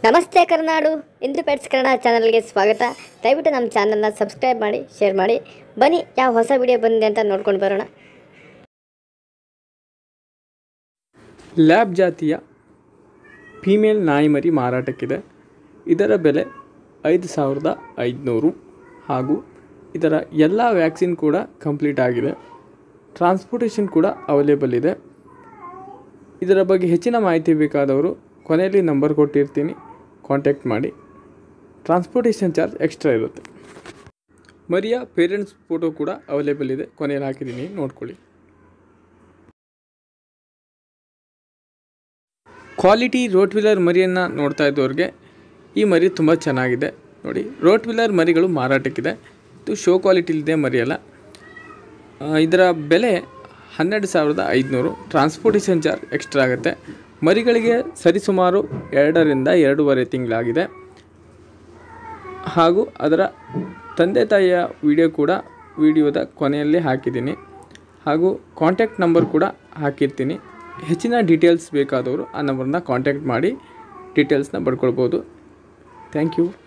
ನಮಸ್ತೆ ಕರ್ನಾಡು ಇಂದು ಪೆಟ್ಸ್ ಕನ್ನಡ ಚಾನಲ್ಗೆ ಸ್ವಾಗತ ದಯವಿಟ್ಟು ನಮ್ಮ ಚಾನಲ್ನ ಸಬ್ಸ್ಕ್ರೈಬ್ ಮಾಡಿ ಶೇರ್ ಮಾಡಿ ಬನ್ನಿ ಯಾವ ಹೊಸ ವಿಡಿಯೋ ಬಂದಿದೆ ಅಂತ ನೋಡ್ಕೊಂಡು ಬರೋಣ ಲ್ಯಾಬ್ ಜಾತಿಯ ಫೀಮೇಲ್ ನಾಯಿಮರಿ ಮಾರಾಟಕ್ಕಿದೆ ಇದರ ಬೆಲೆ ಐದು ಸಾವಿರದ ಐದುನೂರು ಹಾಗೂ ಇದರ ಎಲ್ಲ ವ್ಯಾಕ್ಸಿನ್ ಕೂಡ ಕಂಪ್ಲೀಟ್ ಆಗಿದೆ ಟ್ರಾನ್ಸ್ಪೋರ್ಟೇಷನ್ ಕೂಡ ಅವೈಲೇಬಲ್ ಇದೆ ಇದರ ಬಗ್ಗೆ ಹೆಚ್ಚಿನ ಮಾಹಿತಿ ಬೇಕಾದವರು ಕೊನೆಯಲ್ಲಿ ನಂಬರ್ ಕೊಟ್ಟಿರ್ತೀನಿ ಕಾಂಟ್ಯಾಕ್ಟ್ ಮಾಡಿ ಟ್ರಾನ್ಸ್ಪೋರ್ಟೇಷನ್ ಚಾರ್ಜ್ ಎಕ್ಸ್ಟ್ರಾ ಇರುತ್ತೆ ಮರಿಯ ಪೇರೆಂಟ್ಸ್ ಫೋಟೋ ಕೂಡ ಅವೈಲೇಬಲ್ ಇದೆ ಕೊನೆಯಲ್ಲಿ ಹಾಕಿದ್ದೀನಿ ನೋಡ್ಕೊಳ್ಳಿ ಕ್ವಾಲಿಟಿ ರೋಟ್ ವೀಲರ್ ಮರಿಯನ್ನು ನೋಡ್ತಾ ಇದ್ದವ್ರಿಗೆ ಈ ಮರಿ ತುಂಬ ಚೆನ್ನಾಗಿದೆ ನೋಡಿ ರೋಟ್ ವೀಲರ್ ಮರಿಗಳು ಮಾರಾಟಕ್ಕಿದೆ ಇದು ಶೋ ಕ್ವಾಲಿಟಿಲಿದೆ ಮರಿಯಲ್ಲ ಆ, ಇದರ ಬೆಲೆ ಹನ್ನೆರಡು ಸಾವಿರದ ಐದುನೂರು ಟ್ರಾನ್ಸ್ಪೋರ್ಟೇಷನ್ ಚಾರ್ಜ್ ಎಕ್ಸ್ಟ್ರಾ ಆಗುತ್ತೆ ಮರಿಗಳಿಗೆ ಸರಿಸುಮಾರು ಎರಡರಿಂದ ಎರಡೂವರೆ ತಿಂಗಳಾಗಿದೆ ಹಾಗೂ ಅದರ ತಂದೆ ತಾಯಿಯ ವಿಡಿಯೋ ಕೂಡ ವಿಡಿಯೋದ ಕೊನೆಯಲ್ಲಿ ಹಾಕಿದ್ದೀನಿ ಹಾಗೂ ಕಾಂಟ್ಯಾಕ್ಟ್ ನಂಬರ್ ಕೂಡ ಹಾಕಿರ್ತೀನಿ ಹೆಚ್ಚಿನ ಡೀಟೇಲ್ಸ್ ಬೇಕಾದವರು ಆ ನಂಬರ್ನ ಕಾಂಟ್ಯಾಕ್ಟ್ ಮಾಡಿ ಡೀಟೇಲ್ಸ್ನ ಪಡ್ಕೊಳ್ಬೋದು ಥ್ಯಾಂಕ್ ಯು